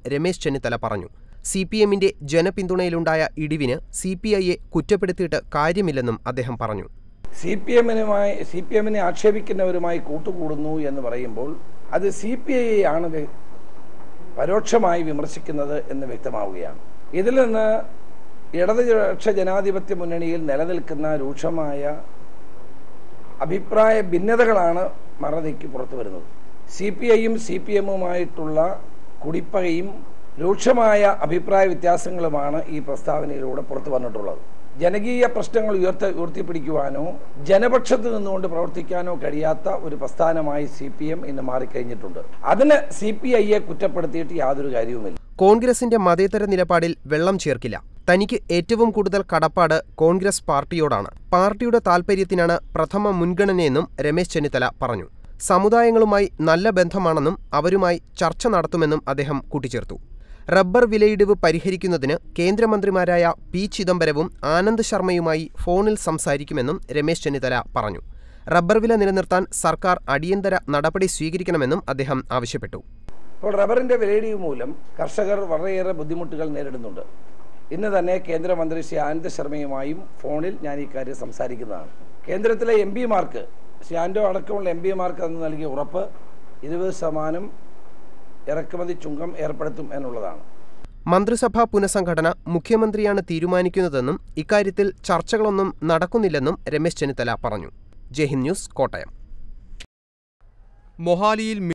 രമേശ് ചെന്നിത്തല പറഞ്ഞു C P എമ്മിന്റെ ജനപിന്തുണയിലുണ്ടായ ഇടിവിന് C P ഐയെ കുറ്റപ്പെടുത്തിയിട്ട് കാര്യമില്ലെന്നും അദ്ദേഹം പറഞ്ഞു സി പി എമ്മിനുമായി സി പി എമ്മിനെ ആക്ഷേപിക്കുന്നവരുമായി കൂട്ടുകൂടുന്നു എന്ന് പറയുമ്പോൾ അത് സി പി ഐ ആണ് വ്യ- പരോക്ഷമായി വിമർശിക്കുന്നത് എന്ന് വ്യക്തമാവുകയാണ് ഇതിൽ നിന്ന് ഇടതുപക്ഷ ജനാധിപത്യ മുന്നണിയിൽ നിലനിൽക്കുന്ന രൂക്ഷമായ അഭിപ്രായ ഭിന്നതകളാണ് മറനീക്കി പുറത്തു വരുന്നത് സി പി ഐയും സി പി എമ്മുമായിട്ടുള്ള കുടിപ്പകയും രൂക്ഷമായ അഭിപ്രായ വ്യത്യാസങ്ങളുമാണ് ഈ പ്രസ്താവനയിലൂടെ പുറത്തു വന്നിട്ടുള്ളത് ജനകീയ പ്രശ്നങ്ങൾ ഉയർത്ത ഉയർത്തിപ്പിടിക്കുവാനോ ജനപക്ഷത്ത് നിന്നുകൊണ്ട് പ്രവർത്തിക്കാനോ കഴിയാത്ത ഒരു പ്രസ്ഥാനമായി സി പി എം ഇന്ന് മാറിക്കഴിഞ്ഞിട്ടുണ്ട് അതിന് സി പി ഐയെ കുറ്റപ്പെടുത്തിയിട്ട് യാതൊരു കാര്യവുമില്ല കോൺഗ്രസിന്റെ മതേതര നിലപാടിൽ വെള്ളം ചേർക്കില്ല തനിക്ക് ഏറ്റവും കൂടുതൽ കടപ്പാട് കോൺഗ്രസ് പാർട്ടിയോടാണ് പാർട്ടിയുടെ താൽപര്യത്തിനാണ് പ്രഥമ മുൻഗണനയെന്നും രമേശ് ചെന്നിത്തല പറഞ്ഞു സമുദായങ്ങളുമായി നല്ല ബന്ധമാണെന്നും അവരുമായി ചർച്ച നടത്തുമെന്നും അദ്ദേഹം കൂട്ടിച്ചേർത്തു റബ്ബർ വിലയിടിവ് പരിഹരിക്കുന്നതിന് കേന്ദ്രമന്ത്രിമാരായ പി ചിദംബരവും ആനന്ദ് ശർമ്മയുമായി ഫോണിൽ സംസാരിക്കുമെന്നും രമേശ് ചെന്നിത്തല പറഞ്ഞു റബ്ബർ വില നിലനിർത്താൻ സർക്കാർ അടിയന്തര നടപടി സ്വീകരിക്കണമെന്നും അദ്ദേഹം ആവശ്യപ്പെട്ടു ഇപ്പോൾ റബ്ബറിന്റെ വിലയിടിവ് മൂലം കർഷകർ വളരെയേറെ ബുദ്ധിമുട്ടുകൾ നേരിടുന്നുണ്ട് ഇന്ന് തന്നെ കേന്ദ്രമന്ത്രി ശ്രീ ആനന്ദ് ശർമ്മയുമായും ഫോണിൽ ഞാൻ ഈ കാര്യം സംസാരിക്കുന്നതാണ് കേന്ദ്രത്തിലെ എം പിമാർക്ക് ശ്രീ ആൻഡോ അടക്കമുള്ള എം പിമാർക്ക് അന്ന് നൽകിയ ഉറപ്പ് ഇരുപത് ശതമാനം ഇറക്കുമതി ചുങ്കം ഏർപ്പെടുത്തും എന്നുള്ളതാണ് മന്ത്രിസഭാ പുനഃസംഘടന മുഖ്യമന്ത്രിയാണ് തീരുമാനിക്കുന്നതെന്നും ഇക്കാര്യത്തിൽ ചർച്ചകളൊന്നും നടക്കുന്നില്ലെന്നും രമേശ് ചെന്നിത്തല പറഞ്ഞു ജയ്ഹിന്ദ് ന്യൂസ് കോട്ടയം മൊഹാലിയിൽ